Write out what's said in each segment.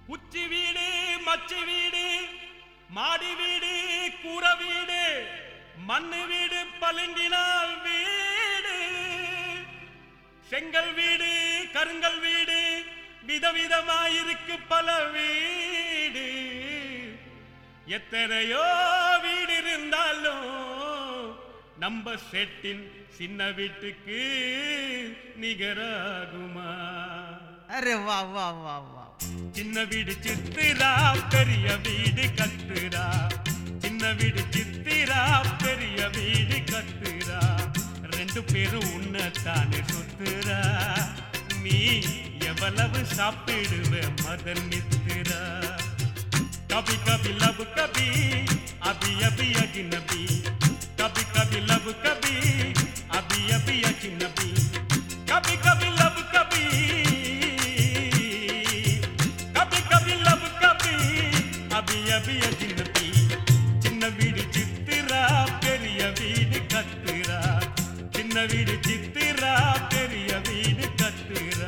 உச்சி வீடு மச்சி வீடு மாடி வீடு கூரை வீடு மண்ணு வீடு பளிங்கினால் வீடு செங்கல் வீடு கருங்கல் வீடு விதவிதமாயிருக்கு பல வீடு எத்தனையோ வீடு இருந்தாலும் நம்ம செட்டின் சின்ன வீட்டுக்கு நிகராகுமா அரே வா வா வா வா சின்ன வீடு சித்திரா பெரிய வீடு கத்துரா சின்ன வீடு சித்திரா பெரிய வீடு கத்துரா ரெண்டு பேரும் உன்னத்தானே சுத்துரா நீ எவ்வளவு சாப்பிடுவ மதன் மித்திரா कभी कभी लब कभी अभी अभी अजनबी कभी कभी लब कभी अभी अभी अजनबी कभी कभी लब कभी कभी कभी लब कभी अभी अभी अजनबी சின்ன வீடு சித்திரா பெரிய வீடு கத்துரா சின்ன வீடு சித்திரா பெரிய வீடு கத்துரா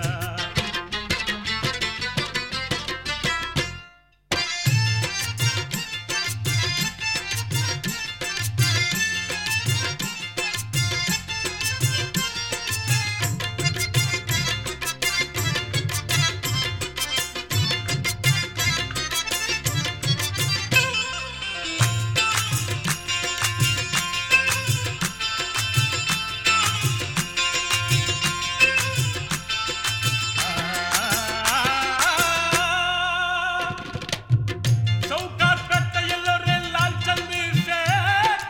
चौकात करता येलो रे लालचंद सेठ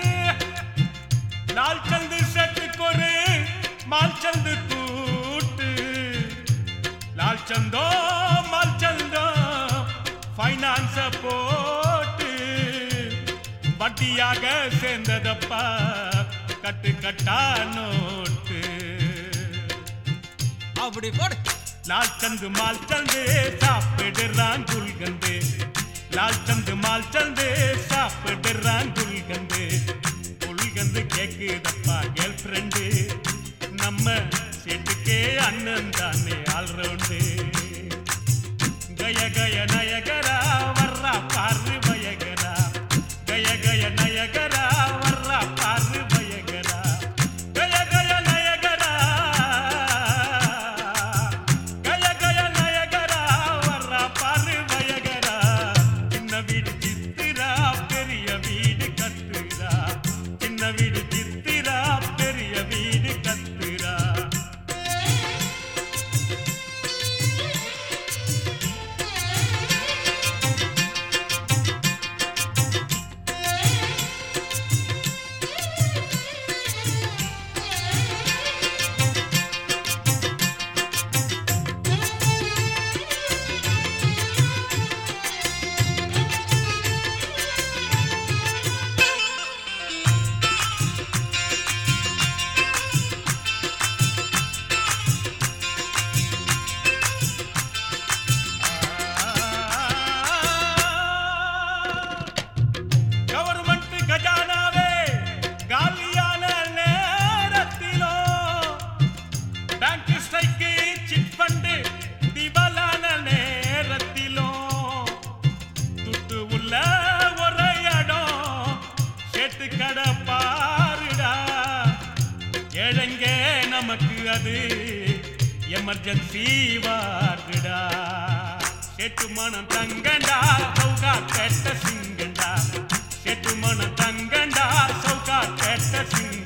लालचंद सेठ को रे मालचंद कूट लालचंदो मालचंदो ஃபைனான்ஸ போட்டு வட்டியாக சேர்ந்ததப்பா கட்டு கட்டா நோட்டு அப்படி போடு லால் சந்து மால் சந்து சாப்பிடுறான் குல்கந்து லால் சந்து மால் சந்து சாப்பிடுறான் குல்கந்து குல்கந்து கேக்குதப்பா கேர்ள் ஃப்ரெண்டு நம்ம செட்டுக்கே அண்ணன் தானே ஆல்ரவுண்டு கய கய நயகரா வர்றா பாரு பயகரா கய கய நயகரா வர்றா பாரு பயகரா கய கய நயகரா கய கய நயகரா வர்றா பாரு பயகரா சின்ன வீடு சித்திரா பெரிய வீடு கத்துரா சின்ன வீடு சித்திரா பெரிய வீடு கத்துரா கவர்மெண்ட் கஜானாவே காலியான நேரத்திலோ பேங்க் ஸ்ட்ரைக்கு சிட் ஃபண்டு திவாலான நேரத்திலோ துட்டு உள்ள ஒரு இடம் சேட்டு கடை பாருடா ஏழைங்க நமக்கு அது எமர்ஜென்சி வார்டுடா சேட்டு மனம் தங்கண்டா சௌகா கேட்ட சிங்கண்டா சேட்டு மனம் தங்கண்டா சௌகா கேட்ட சிங்க